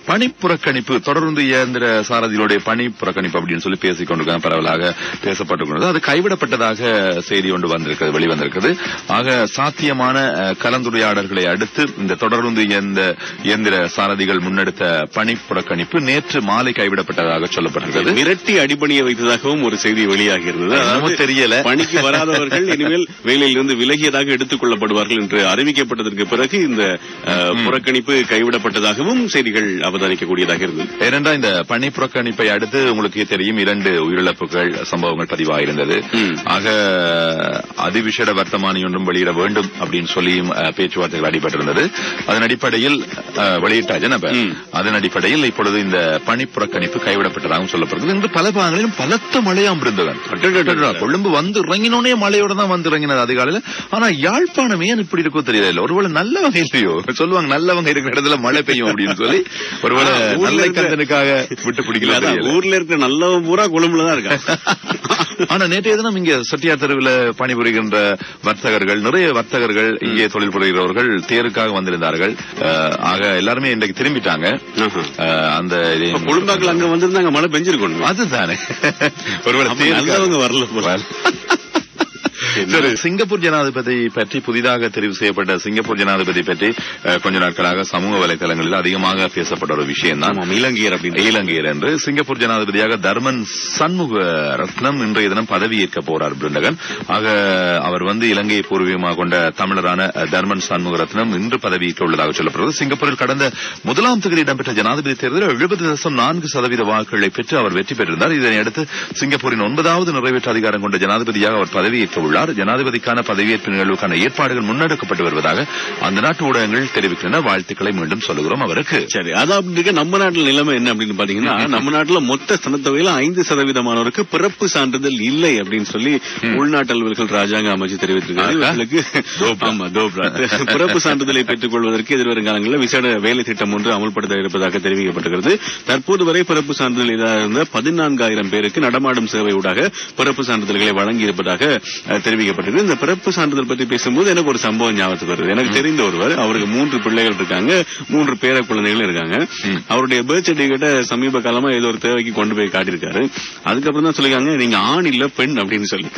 பணி புறக்கணிப்பு தொடர்ந்து இயந்திர சாரதிகளுடைய பணி புறக்கணிப்பு அப்படின்னு சொல்லி பேசிக் கொண்டிருக்காங்க பரவலாக பேசப்பட்டு அது கைவிடப்பட்டதாக செய்தி ஒன்று வந்திருக்கிறது வெளிவந்திருக்கிறது ஆக சாத்தியமான அஹ், கலந்துரையாடல்களை அடுத்து இந்த தொடர்ந்து இயந்த இயந்திர சாரதிகள் முன்னெடுத்த பணி புறக்கணிப்பு நேற்று மாலை கைவிடப்பட்டதாக சொல்லப்பட்டிருக்கிறது மிரட்டி அடிபணிய வைத்ததாகவும் ஒரு செய்தி வெளியாகி இருந்தது என்னமோ அதாவது தெரியல. பணிக்கு வராதவர்கள் இனிமேல் வேலையிலிருந்து விலகியதாக எடுத்துக் கொள்ளப்படுவார்கள் என்று அறிவிக்கப்பட்டதற்கு பிறகு இந்த அஹ், புறக்கணிப்பு கைவிடப்பட்டதாகவும் செய்திகள் அவதானிக்கக்கூடியதாக இருந்தது ஏனென்றா இந்த பணி புறக்கணிப்பை அடுத்து உங்களுக்கு தெரியும் இரண்டு உயிரிழப்புகள் சம்பவங்கள் பதிவாயிருந்தது ம். ஆக அதிவிசேட வர்த்தமானி ஒன்றும் வெளியிட வேண்டும் அப்படின்னு சொல்லியும் அஹ், பேச்சுவார்த்தைகள் அடிபட்டிருந்தது அதன் அடிப்படையில் அஹ், வெளியிட்டாச்சு நம்ம ம். அதன் அடிப்படையில் இப்பொழுது இந்த பணி புறக்கணிப்பு கைவிடப்பட்டதாகவும் சொல்லப்படுகிறது இன்று பல பாகங்களிலும் பலத்த மழையாம் இருந்தது அடடடடட. கொழும்பு வந்து இறங்கினோடனே மழையோட தான் வந்து இறங்கினது அதிகாலையில ஆனா யாழ்ப்பாணம் ஏன் இப்படி இருக்கோ தெரியல இல்ல ஒருவேளை நல்லவங்க இல்லையோ சொல்லுவாங்க நல்லவங்க இருக்கிற இடத்துல மழை பெய்யும் அப்படின்னு சொல்லி ஒருவேளை ஆ, ஊர்ல நல்ல இருக்கிற- கந்தனுக்காக விட்டு பிடிக்கல அதான் தெரியல. ஊர்ல இருக்கிற நல்லவன் பூரா கொழும்புல தான் இருக்கான் ஆனா நேற்றைய தினம் இங்க செட்டியார் தெருவில் பணிபுரிகின்ற வர்த்தகர்கள் நிறைய வர்த்தகர்கள் இங்கே தொழில் புரிகிறவர்கள் தேருக்காக வந்திருந்தார்கள் அஹ், ஆக எல்லாருமே இன்றைக்கு திரும்பிட்டாங்க ஆஹா. அஹ், அந்த இதை- இப்ப கொழும்பாக்கள் அங்க வந்திருந்தாங்க மழை பெஞ்சிருக்கணும் அதுதானே ஒருவேளை அப்ப தேருக்காக- நல்லவங்க வரல போல. சரி சிங்கப்பூர் ஜனாதிபதி பற்றி புதிதாக தெரிவு செய்யப்பட்ட சிங்கப்பூர் ஜனாதிபதி பற்றி அஹ், கொஞ்ச நாட்களாக சமூக வலைதளங்களில் அதிகமாக பேசப்பட்ட ஒரு விஷயம் தான் ஆமாம், இலங்கையர் அப்படின்னு இலங்கையர் என்று சிங்கப்பூர் ஜனாதிபதியாக தர்மன் சண்முக ரத்னம் இன்றைய தினம் பதவியேற்க போறார் பிருந்தகன் ஆக அவர் வந்து இலங்கையை பூர்வீகமாக கொண்ட தமிழரான அஹ், தர்மன் சண்முக ரத்னம் இன்று பதவியேற்க உள்ளதாக சொல்லப்படுகிறது சிங்கப்பூரில் கடந்த முதலாம் தொகுதி இடம்பெற்ற ஜனாதிபதி தேர்தலில் எழுபது தசம் நான்கு சதவீத வாக்குகளை பெற்று அவர் வெற்றி பெற்றிருந்தார் இதனையடுத்து சிங்கப்பூரின் ஒன்பதாவது நிறைவேற்று அதிகாரம் கொண்ட ஜனாதிபதியாக அவர் பதவியேற்க உள்ளார் ஜனாதிபதிக்கான பதவியேற்பு நிகழ்வுக்கான ஏற்பாடுகள் முன்னெடுக்கப்பட்டு வருவதாக அந்த நாட்டு ஊடகங்கள் தெரிவிக்கின்றன வாழ்த்துக்களை மீண்டும் சொல்லுகிறோம் அவருக்கு சரி அது அப்படி இருக்க நம்ம நாட்டுல நிலைமை என்ன அப்படின்னு பாத்தீங்கன்னா நம்ம நாட்டுல மொத்த சனத்தொகையில ஐந்து சதவீதமானவருக்கு பிறப்பு சான்றிதழ் இல்லை அப்படின்னு சொல்லி உள்நாட்டு அலுவல்கள் ராஜாங்க அமைச்சு தெரிவித்திருக்காங்க ஆகா. இவர்களுக்கு ஆமா தோப்ரா பிறப்பு சான்றிதழை பெற்றுக் கொள்வதற்கு எதிர்வரும் காலங்களில் விசேட வேலை திட்டம் ஒன்று அமல்படுத்த இருப்பதாக தெரிவிக்கப்பட்டிருக்கிறது தற்போது வரை பிறப்பு சான்றிதழ் இல்லாத இருந்த பதினான்காயிரம் பேருக்கு நடமாடும் சேவை ஊடாக பிறப்பு சான்றிதழ்களை வழங்கி இருப்பதாக அஹ், தெரிவிக்கப்பட்டிருக்கு இந்த பிறப்பு சான்றிதழ் பற்றி பேசும்போது எனக்கு ஒரு சம்பவம் ஞாபகத்துக்கு வருது எனக்கு தெரிந்த ஒருவர் அவருக்கு மூன்று பிள்ளைகள் இருக்காங்க மூன்று பேர குழந்தைகள் இருக்காங்க அவருடைய பேர்த் சர்டிபிகேட்டை சமீப காலமா ஏதோ ஒரு தேவைக்கு கொண்டு போய் காட்டியிருக்காரு அதுக்கப்புறம் தான் சொல்லிருக்காங்க நீங்க ஆண் இல்ல பெண் அப்படின்னு சொல்லி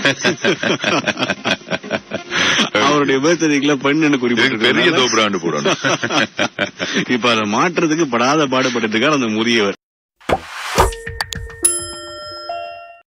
அவருடைய பேர்த் சர்டிபிகேட்ல பெண் இதுக்கு பெரிய குறிப்பிட்டு தோப்புடாண்டு போடணும் இப்ப அதை மாற்றுறதுக்கு படாத பாடுபட்டு இருக்கார் அந்த முதியவர்